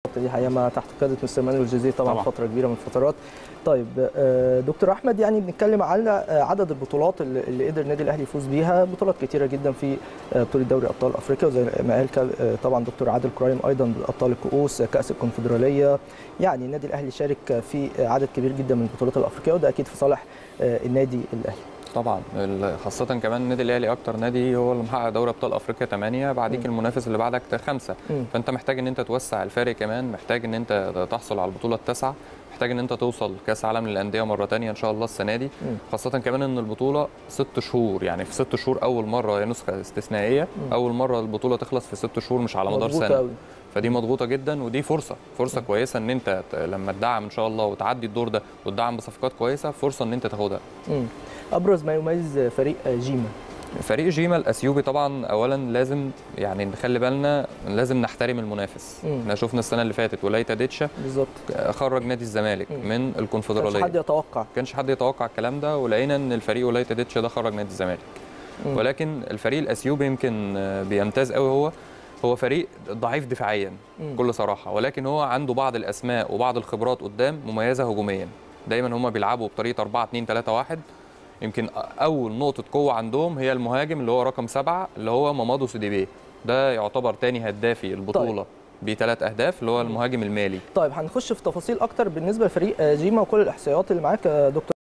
دي حقيقه مع تحت قياده مستر مانويل جوزيه طبعا, طبعاً. فتره كبيره من الفترات طيب آه، دكتور احمد يعني بنتكلم على آه، عدد البطولات اللي اللي قدر النادي الاهلي يفوز بيها بطولات كتيره جدا في آه، بطوله دوري ابطال افريقيا وزي ما قال كال- آه، طبعا دكتور عادل كرايم ايضا ابطال الكؤوس آه، كاس الكونفدراليه يعني النادي الاهلي شارك في آه، عدد كبير جدا من البطولات الافريقيه وده اكيد في صالح آه، النادي الاهلي طبعا ال- خاصة كمان النادي الأهلي أكتر نادي هو اللي محقق دوري أبطال أفريقيا 8 بعديك مم. المنافس اللي بعدك خمسة مم. فأنت محتاج إن أنت توسع الفارق كمان محتاج إن أنت تحصل على البطولة التاسعة محتاج إن أنت توصل كأس عالم للأندية مرة تانية إن شاء الله السنة دي مم. خاصة كمان إن البطولة ست شهور يعني في ست شهور أول مرة هي نسخة استثنائية مم. أول مرة البطولة تخلص في ست شهور مش على مدار مضغوطة سنة أوي. فدي مضغوطه جدا ودي فرصه فرصه كويسه ان انت ت- لما تدعم ان شاء الله وتعدي الدور ده وتدعم بصفقات كويسه فرصه ان انت تاخدها مم. ابرز ما يميز فريق آه، جيما فريق جيما الاثيوبي طبعا اولا لازم يعني نخلي بالنا لازم نحترم المنافس مم. احنا شفنا السنه اللي فاتت ولايه ديتشا بالظبط خرج نادي الزمالك مم. من ما كانش الكونفدراليه حد يتوقع كانش حد يتوقع الكلام ده ولقينا ان الفريق ولايه ديتشا ده خرج نادي الزمالك مم. ولكن الفريق الاثيوبي يمكن آه، بيمتاز قوي هو هو فريق ضعيف دفاعيا مم. بكل صراحه ولكن هو عنده بعض الاسماء وبعض الخبرات قدام مميزه هجوميا دايما هم بيلعبوا بطريقه 4 2 3 1 يمكن اول نقطه قوه عندهم هي المهاجم اللي هو رقم سبعة اللي هو مامادو سيديبيه ده يعتبر تاني هدافي البطوله بثلاث اهداف اللي هو المهاجم المالي طيب هنخش في تفاصيل اكتر بالنسبه لفريق آه، جيما وكل الاحصائيات اللي معاك يا دكتور